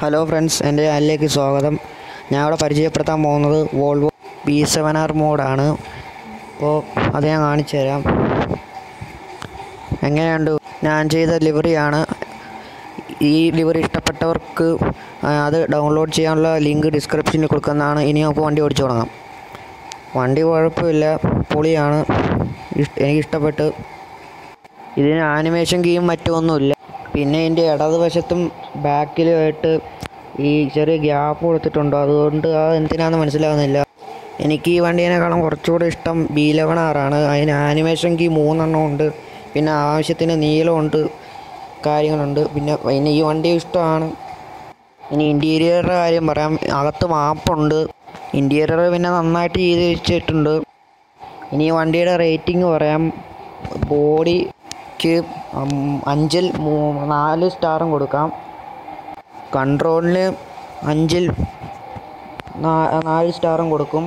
hello friends എൻ്റെ ചാനലിലേക്ക് സ്വാഗതം ഞാൻ ഇവിടെ പരിചയപ്പെടുത്താൻ പോകുന്നത് വോൾവോ ബി സെവൻ ആർ മോഡാണ് അപ്പോൾ അത് ഞാൻ കാണിച്ചു തരാം എങ്ങനെയുണ്ട് ഞാൻ ചെയ്ത ലിവറിയാണ് ഈ ലിവറി ഇഷ്ടപ്പെട്ടവർക്ക് ആ, അത് ഡൗൺലോഡ് ചെയ്യാനുള്ള ലിങ്ക് ഡിസ്ക്രിപ്ഷനിൽ കൊടുക്കുന്നതാണ് ഇനി നമുക്ക് വണ്ടി ഓടിച്ചു തുടങ്ങാം വണ്ടി കുഴപ്പമില്ല പൊളിയാണ് ഇഷ്- എനിക്ക് ഇഷ്ടപ്പെട്ട് ഇതിന് ആനിമേഷൻ കീയും മറ്റൊന്നുമില്ല പിന്നെ ഇതിൻ്റെ ഇടതുവശത്തും ബാക്കിലുമായിട്ട് ഈ ചെറിയ ഗ്യാപ്പ് കൊടുത്തിട്ടുണ്ട് അതുകൊണ്ട് അത് എന്തിനാന്ന് മനസ്സിലാവുന്നില്ല എനിക്ക് ഈ വണ്ടീനേക്കാളും കുറച്ചുകൂടെ ഇഷ്ടം ബി ലെവൻ ആറാണ് അതിന് ആനിമേഷൻ കീ മൂന്നെണ്ണം ഉണ്ട് പിന്നെ ആവശ്യത്തിന് നീളമുണ്ട് കാര്യങ്ങളുണ്ട് പിന്നെ പിന്നെ ഈ വണ്ടി ഇഷ്ടമാണ് ഇനി ഇൻറ്റീരിയറുടെ കാര്യം പറയാം അകത്ത് മാപ്പുണ്ട് ഇൻറ്റീരിയർ പിന്നെ നന്നായിട്ട് ചെയ്ത് വെച്ചിട്ടുണ്ട് ഇനി ഈ വണ്ടിയുടെ റേറ്റിംഗ് പറയാം ബോഡിക്ക് അഞ്ചിൽ മൂ- നാല് സ്റ്റാറും കൊടുക്കാം കൺട്രോളിന് അഞ്ചിൽ നാ- നാല് സ്റ്റാറും കൊടുക്കും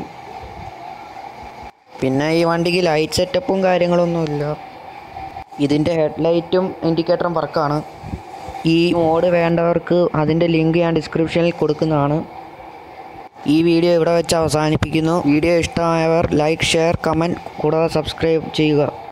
പിന്നെ ഈ വണ്ടിക്ക് ലൈറ്റ് സെറ്റപ്പും കാര്യങ്ങളൊന്നുമില്ല ഇതിൻ്റെ ഹെഡ്ലൈറ്റും ഇൻഡിക്കേറ്ററും വർക്കാണ് ഈ മോഡ് വേണ്ടവർക്ക് അതിൻ്റെ ലിങ്ക് ഞാൻ ഡിസ്ക്രിപ്ഷനിൽ കൊടുക്കുന്നതാണ് ഈ വീഡിയോ ഇവിടെ വെച്ച് അവസാനിപ്പിക്കുന്നു വീഡിയോ ഇഷ്ടമായവർ ലൈക്ക് ഷെയർ കമൻറ്റ് കൂടാതെ സബ്സ്ക്രൈബ് ചെയ്യുക